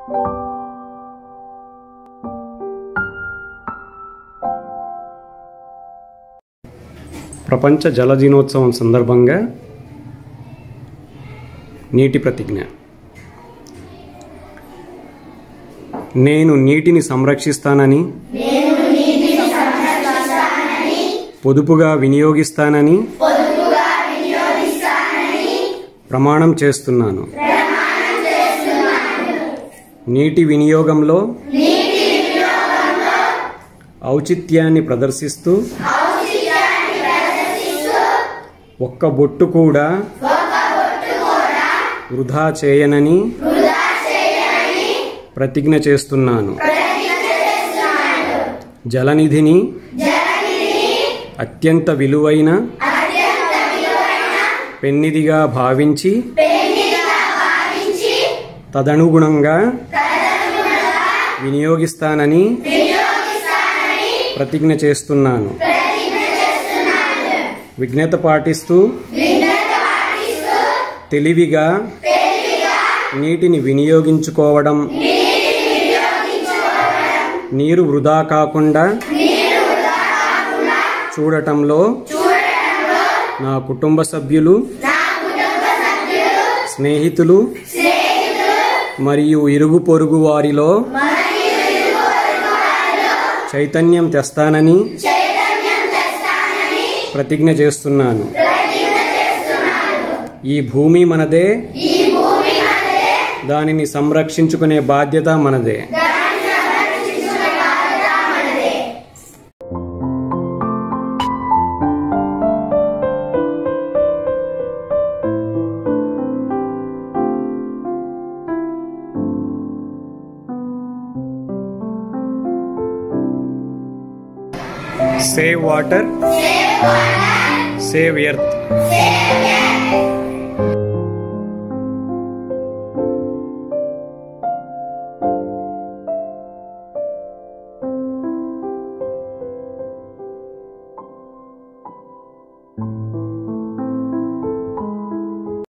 ప్రపంచ జల దినోత్సవం సందర్భంగా నీటి ప్రతిజ్ఞ నేను నీటిని సంరక్షిస్తానని పొదుపుగా వినియోగిస్తానని ప్రమాణం చేస్తున్నాను నీటి వినియోగంలో ఔచిత్యాన్ని ప్రదర్శిస్తూ ఒక్క బొట్టు కూడా వృధా చేయనని ప్రతిజ్ఞ చేస్తున్నాను జలనిధిని అత్యంత విలువైన పెన్నిదిగా భావించి తదనుగుణంగా వినియోగిస్తానని ప్రతిజ్ఞ చేస్తున్నాను విజ్ఞత పాటిస్తూ తెలివిగా నీటిని వినియోగించుకోవడం నీరు వృధా కాకుండా చూడటంలో నా కుటుంబ సభ్యులు స్నేహితులు మరియు ఇరుగు పొరుగు వారిలో చైతన్యం తెస్తానని ప్రతిజ్ఞ చేస్తున్నాను ఈ భూమి మనదే దానిని సంరక్షించుకునే బాధ్యత మనదే సేవ్ వాటర్ సేవ్ ఎర్త్